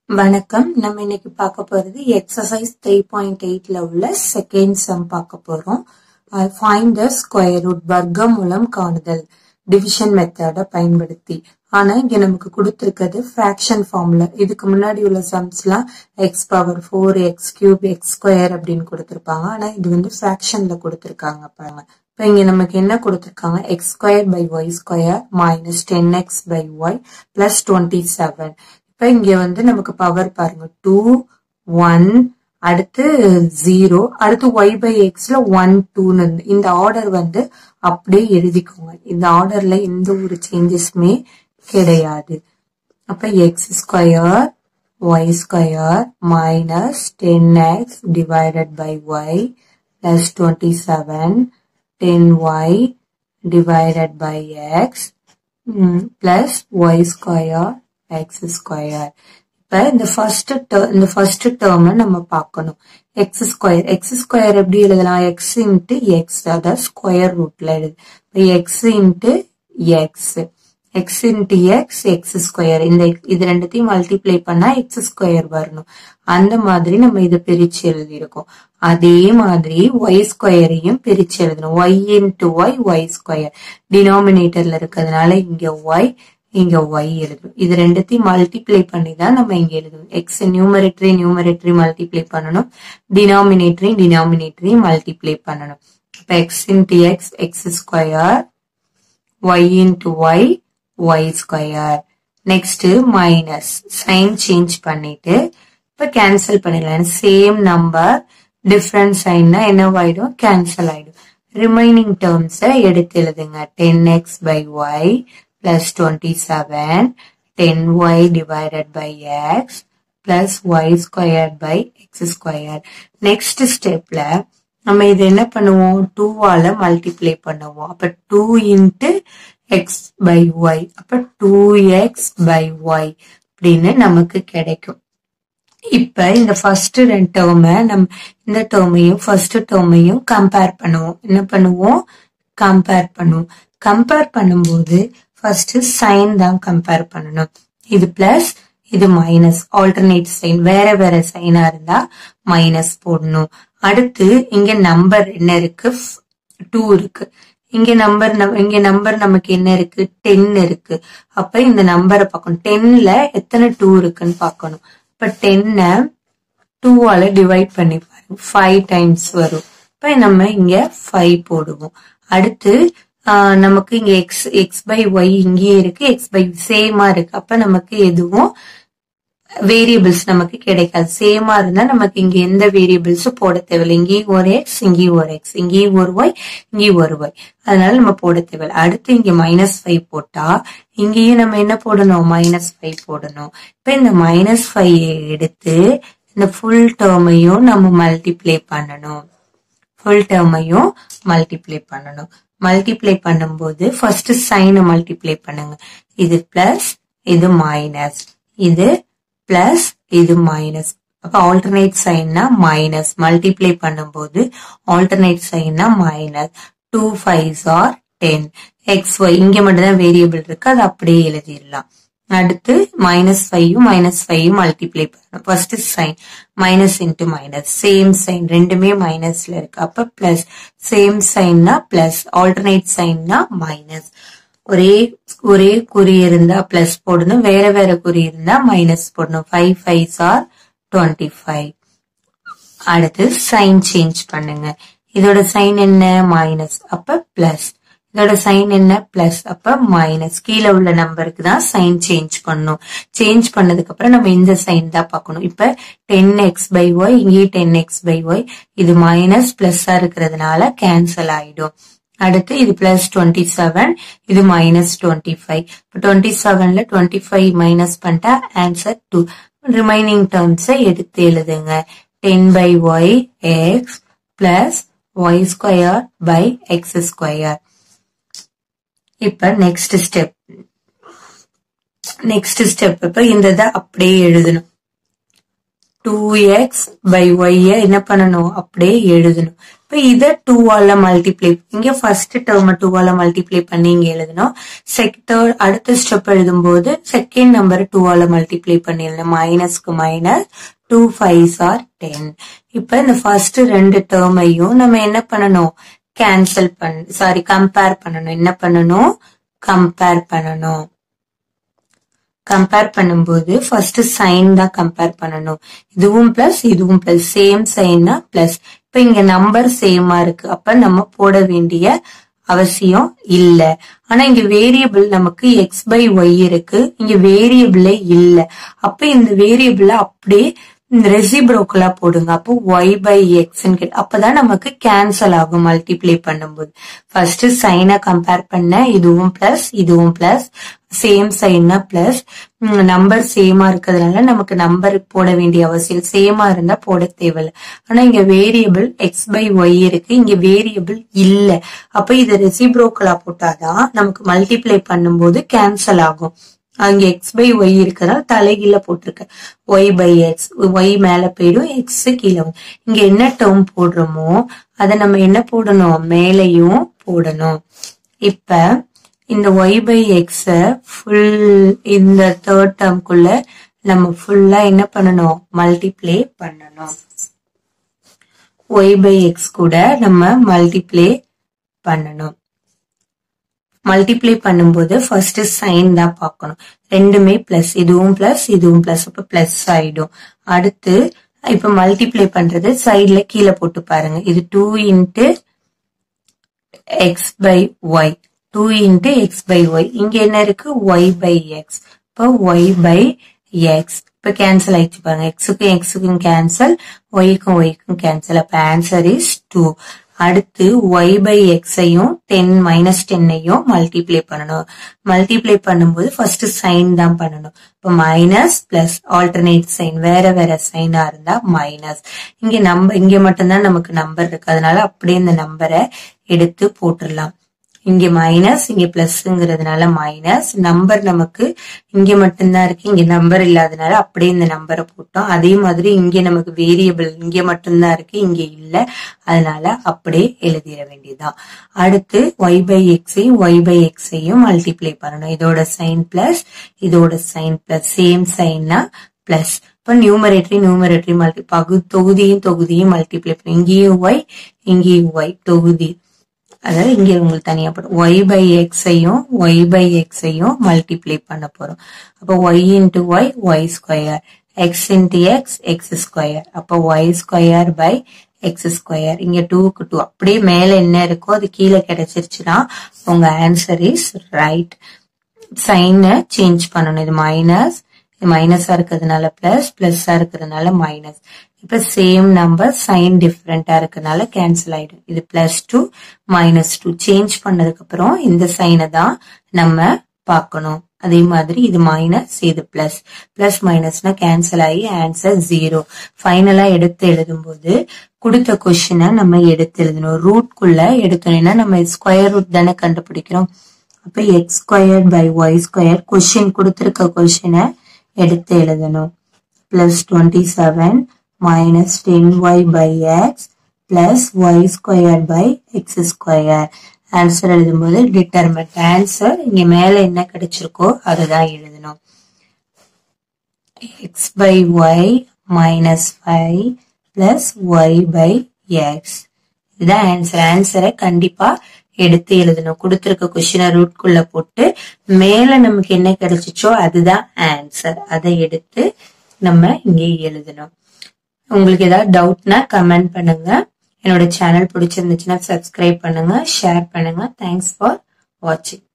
வணக்கம் நம்ம இன்னைக்கு பார்க்க போறது எக்ஸசைஸ் த்ரீ பாயிண்ட் எயிட்ல உள்ள செகண்ட் சம் பார்க்க போறோம் ஃபைண்ட் த ஸ்கொயர் ரூட் வர்க்க மூலம் காணுதல் டிவிஷன் மெத்தட பயன்படுத்தி ஆனா இங்க நமக்கு கொடுத்திருக்கிறது ஃபிராக்ஷன் ஃபார்ம்ல இதுக்கு முன்னாடி உள்ள சம்ஸ்லாம் x power four x cube x square அப்படின்னு கொடுத்திருப்பாங்க ஆனா இது வந்து ஃபிராக்ஷன்ல கொடுத்திருக்காங்க பாருங்க இப்ப இங்க நமக்கு என்ன கொடுத்திருக்காங்க x square by y square minus ten x by y plus twenty seven இப்ப இங்க வந்து நமக்கு பவர் பாருங்க டூ ஒன் அடுத்து ஜீரோ அடுத்து ஒய் பை எக்ஸ்ல ஒன் டூன்னு இந்த ஆர்டர் வந்து அப்படியே எழுதிக்கோங்க இந்த ஆர்டர்ல எந்த ஒரு சேஞ்சஸுமே கிடையாது அப்ப x square y square minus ten x divided by y plus twenty seven ten y divided by x plus y square x square இப்ப இந்த ஃபர்ஸ்ட் இந்த ஃபர்ஸ்ட் டேர்ம் நம்ம பார்க்கணும் எக்ஸ் ஸ்கொயர் எக்ஸ் ஸ்கொயர் எப்படி எழுதலாம் எக்ஸ் இன்ட்டு எக்ஸ் அதாவது square ரூட்ல எழுது இப்போ x into x x into x x square இந்த இது ரெண்டுத்தையும் மல்டிப்ளை பண்ணா எக்ஸ் ஸ்கொயர் வரணும் அந்த மாதிரி நம்ம இதை பிரிச்சு எழுதியிருக்கோம் அதே மாதிரி ஒய் ஸ்கொயரையும் பிரிச்சு எழுதணும் y into y y square டினாமினேட்டர்ல இருக்கிறதுனால இங்க ஒய் இங்க ஒய் எழுதணும் இது ரெண்டுத்தையும் மல்டிப்ளை பண்ணி தான் நம்ம இங்க எழுதணும் எக்ஸ் நியூமரேட்டரி நியூமரேட்டரி மல்டிப்ளை பண்ணணும் டினாமினேட்டரி டினாமினேட்டரி மல்டிப்ளை பண்ணணும் இப்ப x into x x square y into y y square next minus sign change பண்ணிட்டு இப்ப கேன்சல் பண்ணிடலாம் சேம் நம்பர் டிஃப்ரெண்ட் சைன்னா என்னவாயிடும் கேன்சல் ஆயிடும் ரிமைனிங் டேர்ம்ஸை எடுத்து எழுதுங்க ten x by y plus 27 10y divided by x plus y squared by x squared next stepல நம்ம இது என்ன பண்ணுவோம் டூவால மல்டிப்ளை பண்ணுவோம் அப்ப two into x by y அப்ப டூ எக்ஸ் பை ஒய் அப்படின்னு நமக்கு கிடைக்கும் இப்ப இந்த ஃபர்ஸ்ட் ரெண்டு டேர்மை நம்ம இந்த டேர்மையும் ஃபர்ஸ்ட் டேர்மையும் கம்பேர் பண்ணுவோம் என்ன பண்ணுவோம் கம்பேர் பண்ணுவோம் கம்பேர் பண்ணும்போது ஃபர்ஸ்ட் சைன் தான் கம்பேர் பண்ணணும் இது பிளஸ் இது மைனஸ் ஆல்டர்னேட் சைன் வேற வேற சைனா இருந்தா மைனஸ் போடணும் அடுத்து இங்க நம்பர் என்ன இருக்கு டூ இருக்கு இங்க நம்பர் இங்க நம்பர் நமக்கு என்ன இருக்கு டென் இருக்கு அப்ப இந்த நம்பரை பார்க்கணும் டென்ல எத்தனை டூ இருக்குன்னு பார்க்கணும் இப்ப டென்ன டூவால டிவைட் பண்ணி பாருங்க ஃபைவ் டைம்ஸ் வரும் இப்ப நம்ம இங்க ஃபைவ் போடுவோம் அடுத்து நமக்கு இங்க எக்ஸ் எக்ஸ் பை ஒய் இங்கேயே இருக்கு எக்ஸ் பை சேமா இருக்கு அப்ப நமக்கு எதுவும் வேரியபிள்ஸ் நமக்கு கிடைக்காது சேமா இருந்தா நமக்கு இங்க எந்த வேரியபிள்ஸும் போட தேவையில்லை இங்கேயும் ஒரு எக்ஸ் இங்கேயும் ஒரு எக்ஸ் இங்கேயும் ஒரு ஒய் இங்கேயும் ஒரு ஒய் அதனால நம்ம போட தேவையில்லை அடுத்து இங்க மைனஸ் ஃபைவ் போட்டா இங்கேயும் நம்ம என்ன போடணும் மைனஸ் ஃபைவ் போடணும் இப்ப இந்த மைனஸ் ஃபைவ் எடுத்து இந்த ஃபுல் டேர்மையும் நம்ம மல்டிப்ளை பண்ணணும் ஃபுல் டேர்மையும் மல்டிப்ளை பண்ணணும் மல்டிப்ளை பண்ணும்போது ஃபர்ஸ்ட் சைனை மல்டிப்ளை பண்ணுங்க இது பிளஸ் இது மைனஸ் இது பிளஸ் இது மைனஸ் அப்ப ஆல்டர்னேட் சைன்னா மைனஸ் மல்டிப்ளை பண்ணும்போது ஆல்டர்னேட் சைன்னா minus two five are ten x y இங்க மட்டும் தான் வேரியபிள் இருக்கு அது அப்படியே எழுதிடலாம் அடுத்து மைனஸ் ஃபைவும் மைனஸ் ஃபைவும் மல்டிப்ளை பண்ணணும் first sign minus into minus same sign ரெண்டுமே மைனஸ்ல இருக்கு அப்ப பிளஸ் சேம் சைன்னா பிளஸ் ஆல்டர்னேட் சைன்னா மைனஸ் ஒரே ஒரே குறி இருந்தா பிளஸ் போடணும் வேற வேற குறி இருந்தா மைனஸ் போடணும் five five are twenty five அடுத்து சைன் சேஞ்ச் பண்ணுங்க இதோட சைன் என்ன மைனஸ் அப்ப பிளஸ் இதோட சைன் என்ன பிளஸ் அப்ப மைனஸ் கீழே உள்ள நம்பருக்கு தான் சைன் சேஞ்ச் பண்ணும் சேஞ்ச் பண்ணதுக்கு அப்புறம் நம்ம இந்த சைன் தான் பார்க்கணும் இப்ப டென் எக்ஸ் பை ஒய் இங்கேயும் டென் எக்ஸ் பை ஒய் இது மைனஸ் பிளஸ்ஸா இருக்கிறதுனால கேன்சல் ஆயிடும் அடுத்து இது பிளஸ் டுவெண்ட்டி செவன் இது மைனஸ் டுவெண்ட்டி ஃபைவ் இப்போ டுவெண்ட்டி செவன்ல டுவெண்ட்டி ஃபைவ் மைனஸ் பண்ணிட்டா ஆன்சர் டூ ரிமைனிங் டேர்ம்ஸை எடுத்து எழுதுங்க ten by y x plus y square by x square இப்ப நெக்ஸ்ட் ஸ்டெப் நெக்ஸ்ட் ஸ்டெப் இப்ப இந்த இதை அப்படியே எழுதணும் டூ எக்ஸ் பை ஒய்ய என்ன பண்ணணும் அப்படியே எழுதணும் இப்ப இத டூவால மல்டிப்ளை இங்க ஃபர்ஸ்ட் டேர்ம் டூவால மல்டிப்ளை பண்ணி இங்க எழுதணும் செகண்ட் அடுத்த ஸ்டெப் எழுதும்போது செகண்ட் நம்பர் டூவால மல்டிப்ளை பண்ணி எழுதணும் மைனஸ்க்கு minus two five are ten இப்ப இந்த ஃபர்ஸ்ட் ரெண்டு டேர்மையும் நம்ம என்ன பண்ணணும் கேன்சல் பண்ண சாரி கம்பேர் பண்ணணும் என்ன பண்ணணும் கம்பேர் பண்ணணும் கம்பேர் பண்ணும்போது ஃபர்ஸ்ட் சைன் தான் கம்பேர் பண்ணணும் இதுவும் பிளஸ் இதுவும் பிளஸ் சேம் சைன்னா பிளஸ் இப்ப இங்க நம்பர் சேமா இருக்கு அப்ப நம்ம போட வேண்டிய அவசியம் இல்ல ஆனா இங்க வேரியபிள் நமக்கு எக்ஸ் பை ஒய் இருக்கு இங்க வேரியபிளே இல்ல அப்ப இந்த வேரியபிள அப்படியே ரெசிப்ரோக்கலா போடுங்க அப்போ ஒய் பை எக்ஸ் அப்பதான் நமக்கு கேன்சல் ஆகும் மல்டிப்ளை பண்ணும்போது ஃபர்ஸ்ட் சைனை கம்பேர் பண்ண இதுவும் பிளஸ் இதுவும் பிளஸ் சேம் சைன்னா பிளஸ் நம்பர் சேமா இருக்கிறதுனால நமக்கு நம்பர் போட வேண்டிய அவசியம் சேமா இருந்தா போட தேவையில்ல ஆனா இங்க வேரியபிள் எக்ஸ் பை ஒய் இருக்கு இங்க வேரியபிள் இல்ல அப்ப இது ரெசிப்ரோக்கலா போட்டாதான் நமக்கு மல்டிப்ளை பண்ணும்போது கேன்சல் ஆகும் அங்க எக்ஸ் பை ஒய் இருக்கிறதால தலைகீழ போட்டிருக்க ஒய் பை எக்ஸ் ஒய் மேல போயிடும் எக்ஸ் கீழே வரும். இங்க என்ன டேர்ம் போடுறோமோ அதை நம்ம என்ன போடணும் மேலையும் போடணும் இப்ப இந்த ஒய் பை எக்ஸ ஃபுல் இந்த தேர்ட் டேர்ம்குள்ள நம்ம ஃபுல்லா என்ன பண்ணணும் மல்டிப்ளை பண்ணணும் ஒய் பை எக்ஸ் கூட நம்ம மல்டிப்ளை பண்ணணும் மல்டிப்ளை பண்ணும்போது ஃபர்ஸ்ட் சைன் தான் பார்க்கணும் ரெண்டுமே பிளஸ் இதுவும் பிளஸ் இதுவும் பிளஸ் அப்ப பிளஸ் ஆயிடும் அடுத்து இப்ப மல்டிப்ளை பண்றது சைடுல கீழே போட்டு பாருங்க இது two into x by y two into x by y இங்க என்ன இருக்கு ஒய் பை எக்ஸ் இப்போ ஒய் பை எக்ஸ் இப்ப கேன்சல் ஆயிடுச்சு பாருங்க எக்ஸுக்கும் எக்ஸுக்கும் கேன்சல் ஒய்க்கும் ஒய்க்கும் கேன்சல் அப்ப ஆன்சர் இஸ் டூ அடுத்து ஒய் பை எக்ஸையும் டென் மைனஸ் டென்னையும் மல்டிப்ளை பண்ணணும் மல்டிப்ளை பண்ணும்போது ஃபர்ஸ்ட் சைன் தான் பண்ணணும் இப்போ மைனஸ் பிளஸ் ஆல்டர்னேட் சைன் வேற வேற சைனா இருந்தா மைனஸ் இங்க நம்பர் இங்க மட்டும்தான் நமக்கு நம்பர் இருக்கு அதனால அப்படியே இந்த நம்பரை எடுத்து போட்டுடலாம் இங்க மைனஸ் இங்க பிளஸ்ங்கிறதுனால மைனஸ் நம்பர் நமக்கு இங்க மட்டும்தான் இருக்கு இங்க நம்பர் இல்லாதனால அப்படியே இந்த நம்பரை போட்டோம் அதே மாதிரி இங்க நமக்கு வேரியபிள் இங்க மட்டும்தான் இருக்கு இங்க இல்ல அதனால அப்படியே எழுதிட வேண்டியதுதான் அடுத்து ஒய் பை எக்ஸையும் ஒய் பை எக்ஸையும் மல்டிப்ளை பண்ணணும் இதோட சைன் பிளஸ் இதோட சைன் பிளஸ் சேம் சைன்னா பிளஸ் இப்போ நியூமரேட்டரி நியூமரேட்டரி மல்டி பகு தொகுதியும் தொகுதியும் மல்டிப்ளை பண்ணணும் இங்கேயும் ஒய் இங்கேயும் ஒய் தொகுதி அதாவது இங்க உங்களுக்கு தனியா போடும் ஒய் பை எக்ஸையும் ஒய் பை எக்ஸையும் மல்டிப்ளை பண்ண போறோம் அப்போ y into y y square x into x x square அப்போ y square by x square இங்க டூக்கு டூ அப்படியே மேல என்ன இருக்கோ அது கீழே கிடைச்சிருச்சுன்னா உங்க ஆன்சர் இஸ் ரைட் சைனை சேஞ்ச் பண்ணணும் இது மைனஸ் இது மைனஸா இருக்கிறதுனால பிளஸ் பிளஸ்ஸா இருக்கிறதுனால மைனஸ் இப்ப சேம் நம்பர் சைன் டிஃப்ரெண்டா இருக்கனால கேன்சல் ஆயிடும் இது plus two minus two change பண்ணதுக்கு அப்புறம் இந்த சைனை தான் நம்ம பார்க்கணும் அதே மாதிரி இது மைனஸ் இது பிளஸ் பிளஸ் மைனஸ்னா கேன்சல் ஆகி ஆன்சர் ஜீரோ ஃபைனலா எடுத்து எழுதும்போது கொடுத்த கொஸ்டினை நம்ம எடுத்து எழுதணும் ரூட்குள்ள எடுக்கணும்னா நம்ம ஸ்கொயர் ரூட் தானே கண்டுபிடிக்கிறோம் அப்ப x square by y square question கொடுத்திருக்க கொஸ்டினை எடுத்து எழுதணும் plus twenty seven minus 10y by x plus y square by x square answer எழுதும்போது டிட்டர்மெண்ட் ஆன்சர் இங்க மேல என்ன கிடைச்சிருக்கோ அதுதான் எழுதணும் x by y minus 5 plus y by x இதுதான் ஆன்சர் ஆன்சரை கண்டிப்பா எடுத்து எழுதணும் கொடுத்திருக்க கொஸ்டினை ரூட்குள்ள போட்டு மேல நமக்கு என்ன கிடைச்சிச்சோ அதுதான் ஆன்சர் அதை எடுத்து நம்ம இங்கே எழுதணும் உங்களுக்கு ஏதாவது டவுட்னா கமெண்ட் பண்ணுங்க என்னோட சேனல் பிடிச்சிருந்துச்சுன்னா சப்ஸ்கிரைப் பண்ணுங்க ஷேர் பண்ணுங்க தேங்க்ஸ் ஃபார் வாட்சிங்